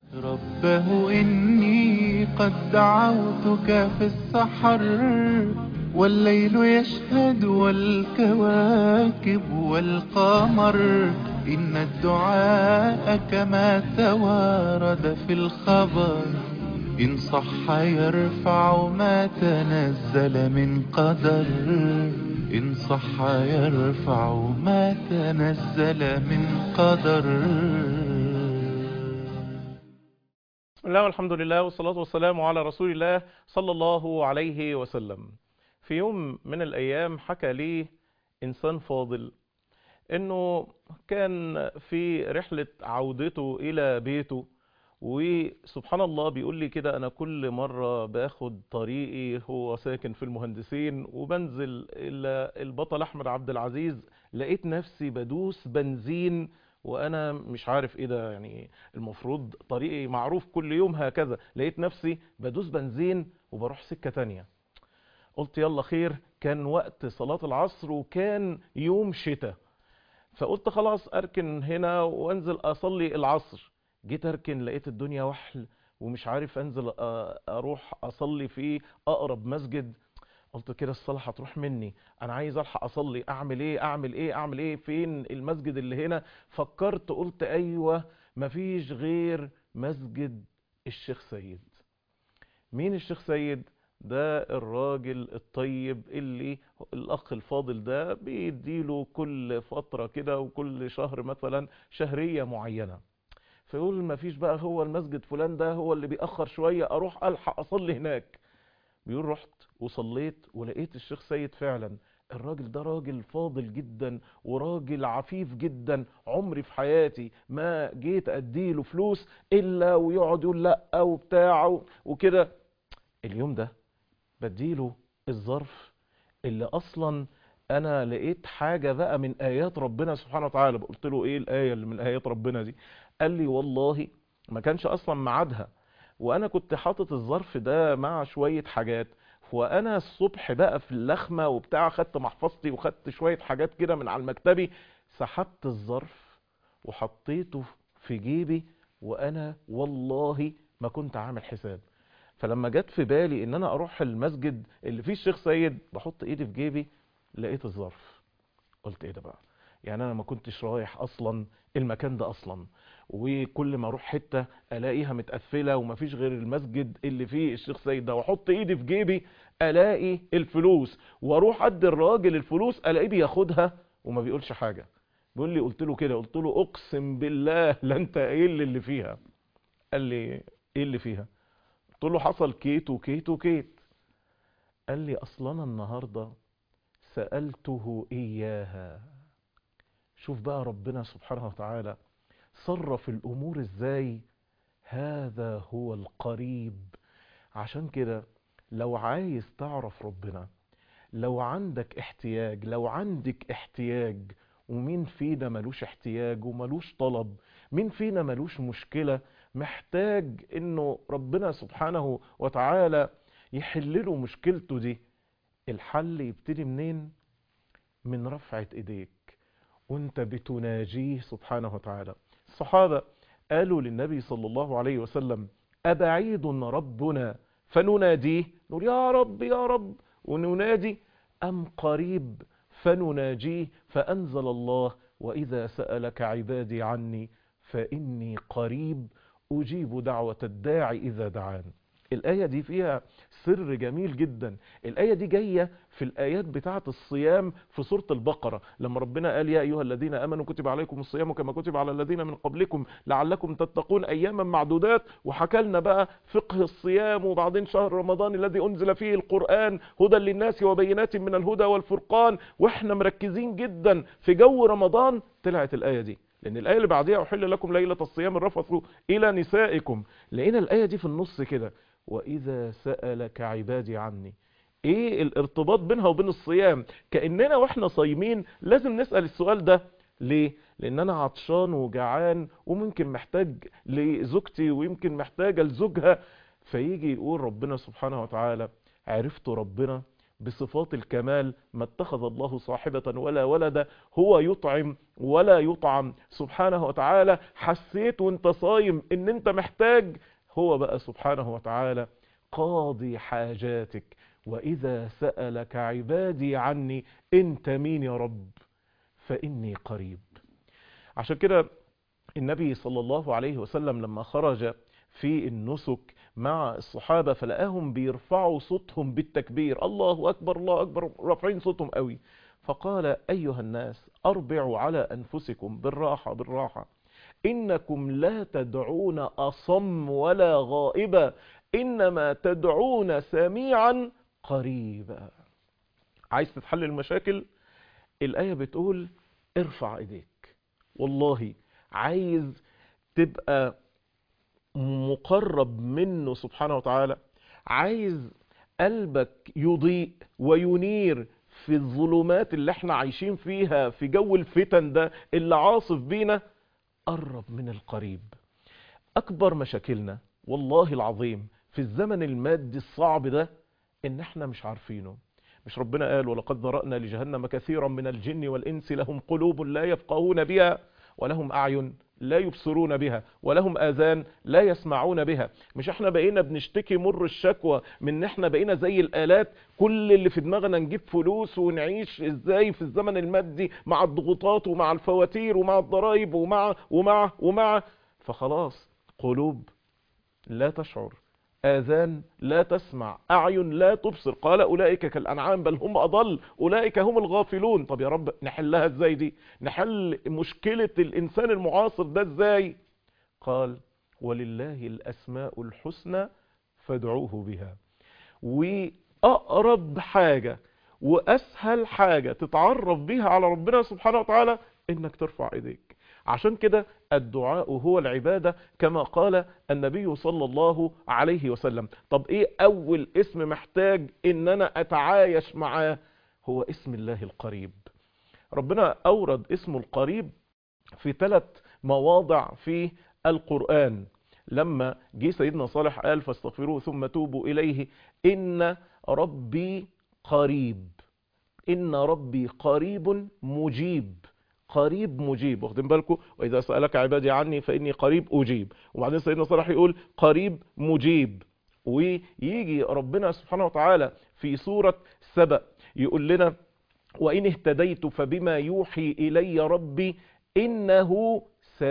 ربه إني قد دعوتك في السحر والليل يشهد والكواكب والقمر إن الدعاء كما توارد في الخبر إن صح يرفع ما تنزل من قدر إن صح يرفع ما تنزل من قدر بسم الله والحمد لله والصلاة والسلام على رسول الله صلى الله عليه وسلم في يوم من الأيام حكى لي إنسان فاضل إنه كان في رحلة عودته إلى بيته وسبحان الله بيقول لي كده أنا كل مرة باخد طريقي هو ساكن في المهندسين وبنزل إلى البطل أحمد عبد العزيز لقيت نفسي بدوس بنزين وانا مش عارف ايه ده يعني المفروض طريقي معروف كل يوم هكذا لقيت نفسي بدوس بنزين وبروح سكة تانية قلت يلا خير كان وقت صلاة العصر وكان يوم شتاء فقلت خلاص اركن هنا وانزل اصلي العصر جيت اركن لقيت الدنيا وحل ومش عارف انزل اروح اصلي في اقرب مسجد قلت كده الصلاة هتروح مني انا عايز الحق اصلي اعمل ايه اعمل ايه اعمل ايه فين المسجد اللي هنا فكرت قلت ايوه مفيش غير مسجد الشيخ سيد مين الشيخ سيد ده الراجل الطيب اللي الاخ الفاضل ده بيديله كل فترة كده وكل شهر مثلا شهرية معينة فيقول مفيش بقى هو المسجد فلان ده هو اللي بيأخر شوية اروح الحق اصلي هناك بيقول رحت وصليت ولقيت الشيخ سيد فعلا الراجل ده راجل فاضل جدا وراجل عفيف جدا عمري في حياتي ما جيت اديله فلوس الا ويقعد يقول لا وبتاعه وكده اليوم ده بديله الظرف اللي اصلا انا لقيت حاجة بقى من ايات ربنا سبحانه وتعالى قلت له ايه الاية اللي من ايات ربنا دي قال لي والله ما كانش اصلا ميعادها وانا كنت حاطط الظرف ده مع شوية حاجات وانا الصبح بقى في اللخمة وبتاع خدت محفظتي وخدت شوية حاجات كده من على المكتبي سحبت الظرف وحطيته في جيبي وانا والله ما كنت عامل حساب فلما جت في بالي ان انا اروح المسجد اللي فيه الشيخ سيد بحط ايدي في جيبي لقيت الظرف قلت ايه ده بقى يعني انا ما كنتش رايح اصلا المكان ده اصلا وكل ما اروح حتة الاقيها متقفلة ومفيش غير المسجد اللي فيه الشيخ سيد ده واحط ايدي في جيبي الاقي الفلوس واروح ادي الراجل الفلوس الاقيه بياخدها وما بيقولش حاجة بيقول لي قلت له كده قلت له اقسم بالله لا انت قايل اللي فيها قال لي ايه اللي فيها قلت له حصل كيت وكيت وكيت قال لي اصلا النهاردة سألته اياها شوف بقى ربنا سبحانه وتعالى صرف الامور ازاي هذا هو القريب عشان كده لو عايز تعرف ربنا لو عندك احتياج لو عندك احتياج ومين فينا ملوش احتياج وملوش طلب مين فينا ملوش مشكلة محتاج انه ربنا سبحانه وتعالى يحلله مشكلته دي الحل يبتدي منين من رفعة ايديك وانت بتناجيه سبحانه وتعالى الصحابة قالوا للنبي صلى الله عليه وسلم أبعيد ربنا فنناديه نقول يا رب يا رب وننادي أم قريب فنناجيه فأنزل الله وإذا سألك عبادي عني فإني قريب أجيب دعوة الداعي إذا دعان الآية دي فيها سر جميل جدا الآية دي جاية في الآيات بتاعة الصيام في سورة البقرة لما ربنا قال يا أيها الذين أمنوا كتب عليكم الصيام كما كتب على الذين من قبلكم لعلكم تتقون أياما معدودات وحكى لنا بقى فقه الصيام وبعدين شهر رمضان الذي أنزل فيه القرآن هدى للناس وبينات من الهدى والفرقان وإحنا مركزين جدا في جو رمضان طلعت الآية دي لأن الآية اللي بعديها أحل لكم ليلة الصيام الرفث إلى نسائكم لقينا الآية دي في النص كده وإذا سألك عبادي عني ايه الارتباط بينها وبين الصيام كأننا واحنا صايمين لازم نسأل السؤال ده ليه لان انا عطشان وجعان وممكن محتاج لزوجتي ويمكن محتاجة لزوجها فيجي يقول ربنا سبحانه وتعالى عرفت ربنا بصفات الكمال ما اتخذ الله صاحبة ولا ولدا هو يطعم ولا يطعم سبحانه وتعالى حسيت وانت صايم ان انت محتاج هو بقى سبحانه وتعالى قاضي حاجاتك وإذا سألك عبادي عني انت مين يا رب فإني قريب عشان كده النبي صلى الله عليه وسلم لما خرج في النسك مع الصحابة فلقاهم بيرفعوا صوتهم بالتكبير الله أكبر الله أكبر رافعين صوتهم قوي فقال أيها الناس أربعوا على أنفسكم بالراحة بالراحة إنكم لا تدعون أصم ولا غائبا إنما تدعون سميعا قريبا عايز تتحل المشاكل الآية بتقول ارفع ايديك والله عايز تبقى مقرب منه سبحانه وتعالى عايز قلبك يضيء وينير في الظلمات اللي احنا عايشين فيها في جو الفتن ده اللي عاصف بينا قرب من القريب اكبر مشاكلنا والله العظيم في الزمن المادي الصعب ده ان احنا مش عارفينه مش ربنا قال ولقد ذرأنا لجهنم كثيرا من الجن والإنس لهم قلوب لا يفقهون بها ولهم أعين لا يبصرون بها ولهم آذان لا يسمعون بها مش احنا بقينا بنشتكي مر الشكوى من ان احنا بقينا زي الآلات كل اللي في دماغنا نجيب فلوس ونعيش ازاي في الزمن المادي مع الضغوطات ومع الفواتير ومع الضرائب ومع ومع ومع فخلاص قلوب لا تشعر آذان لا تسمع أعين لا تبصر قال أولئك كالأنعام بل هم أضل أولئك هم الغافلون طب يا رب نحلها ازاي دي نحل مشكلة الإنسان المعاصر ده ازاي قال ولله الأسماء الحسنى فادعوه بها وأقرب حاجة وأسهل حاجة تتعرف بيها على ربنا سبحانه وتعالى إنك ترفع إيديك عشان كده الدعاء هو العبادة كما قال النبي صلى الله عليه وسلم طب ايه اول اسم محتاج ان انا اتعايش معاه هو اسم الله القريب ربنا اورد اسمه القريب في ثلاث مواضع في القرآن لما جه سيدنا صالح قال فاستغفروه ثم توبوا إليه إن ربي قريب إن ربي قريب مجيب قريب مجيب واخدين بالكم واذا سالك عبادي عني فاني قريب اجيب وبعدين سيدنا صالح يقول قريب مجيب ويجي ربنا سبحانه وتعالى في سوره سبأ يقول لنا وان اهتديت فبما يوحي الي ربي انه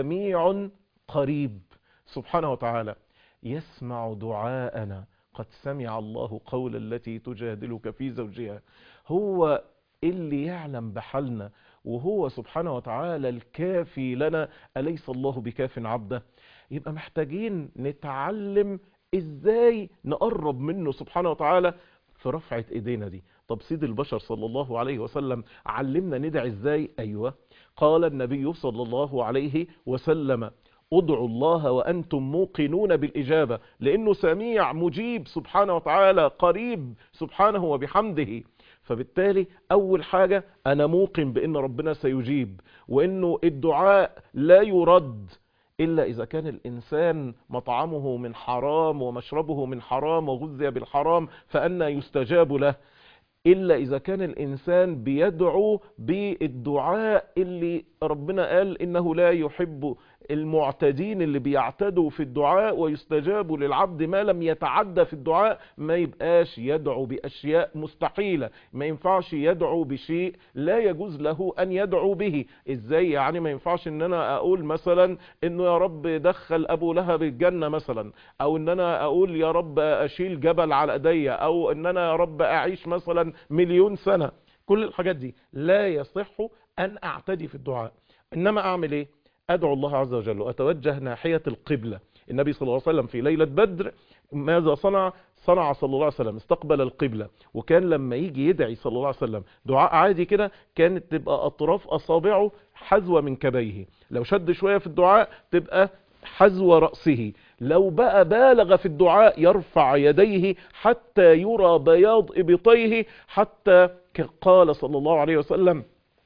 سميع قريب سبحانه وتعالى يسمع دعاءنا قد سمع الله قول التي تجادلك في زوجها هو اللي يعلم بحالنا وهو سبحانه وتعالى الكافي لنا أليس الله بكاف عبده يبقى محتاجين نتعلم ازاي نقرب منه سبحانه وتعالى في رفعة ايدينا دي طب سيد البشر صلى الله عليه وسلم علمنا ندعي ازاي ايوه قال النبي صلى الله عليه وسلم ادعوا الله وأنتم موقنون بالإجابة لأنه سميع مجيب سبحانه وتعالى قريب سبحانه وبحمده فبالتالي أول حاجة أنا موقن بأن ربنا سيجيب وأنه الدعاء لا يرد إلا إذا كان الإنسان مطعمه من حرام ومشربه من حرام وغذي بالحرام فأنا يستجاب له إلا إذا كان الإنسان بيدعو بالدعاء اللي ربنا قال إنه لا يحب المعتدين اللي بيعتدوا في الدعاء ويستجاب للعبد ما لم يتعدى في الدعاء ما يبقاش يدعو بأشياء مستحيلة ما ينفعش يدعو بشيء لا يجوز له أن يدعو به إزاي يعني ما ينفعش أن أنا أقول مثلا أنه يا رب دخل أبو لهب الجنة مثلا أو أن أنا أقول يا رب أشيل جبل على أيديا أو أن أنا يا رب أعيش مثلا مليون سنة كل الحاجات دي لا يصح أن أعتدي في الدعاء إنما أعمل إيه أدعو الله عز وجل وأتوجه ناحية القبلة النبي صلى الله عليه وسلم في ليلة بدر ماذا صنع صنع صلى الله عليه وسلم استقبل القبلة وكان لما يجي يدعي صلى الله عليه وسلم دعاء عادي كده كانت تبقى أطراف أصابعه حذوة من كبيه لو شد شوية في الدعاء تبقى حذو رأسه لو بقى بالغ في الدعاء يرفع يديه حتى يرى بياض إبطيه حتى قال صلى الله عليه وسلم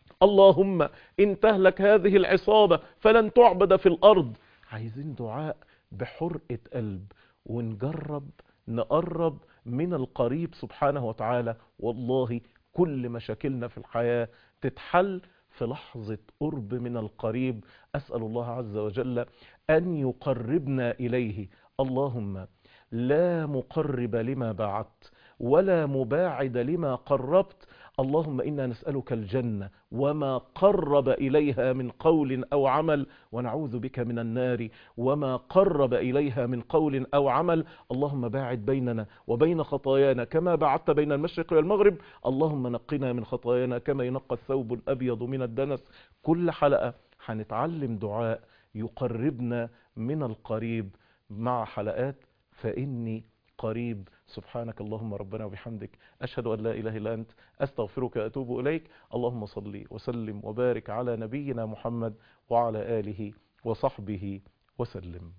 اللهم إن تهلك هذه العصابة فلن تعبد في الأرض عايزين دعاء بحرقة قلب ونجرب نقرب من القريب سبحانه وتعالى والله كل مشاكلنا في الحياة تتحل في لحظة قرب من القريب أسأل الله عز وجل أن يقربنا إليه اللهم لا مقرب لما بعدت ولا مباعد لما قربت اللهم إنا نسألك الجنة وما قرب إليها من قول أو عمل ونعوذ بك من النار وما قرب إليها من قول أو عمل اللهم باعد بيننا وبين خطايانا كما بعدت بين المشرق والمغرب اللهم نقنا من خطايانا كما ينقى الثوب الأبيض من الدنس كل حلقة هنتعلم دعاء يقربنا من القريب مع حلقات فإني قريب سبحانك اللهم ربنا وبحمدك أشهد أن لا إله إلا أنت أستغفرك وأتوب إليك اللهم صل وسلم وبارك على نبينا محمد وعلى آله وصحبه وسلم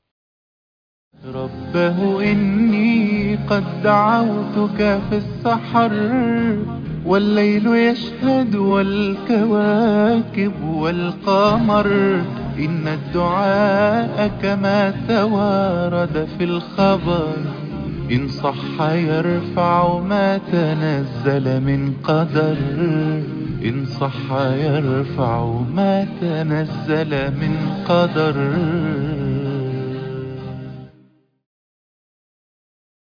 ربه إني قد دعوتك في السحر والليل يشهد والكواكب والقمر إن الدعاء كما توارد في الخبر إن صح يرفع ما تنزل من قدر إن صح يرفع ما تنزل من قدر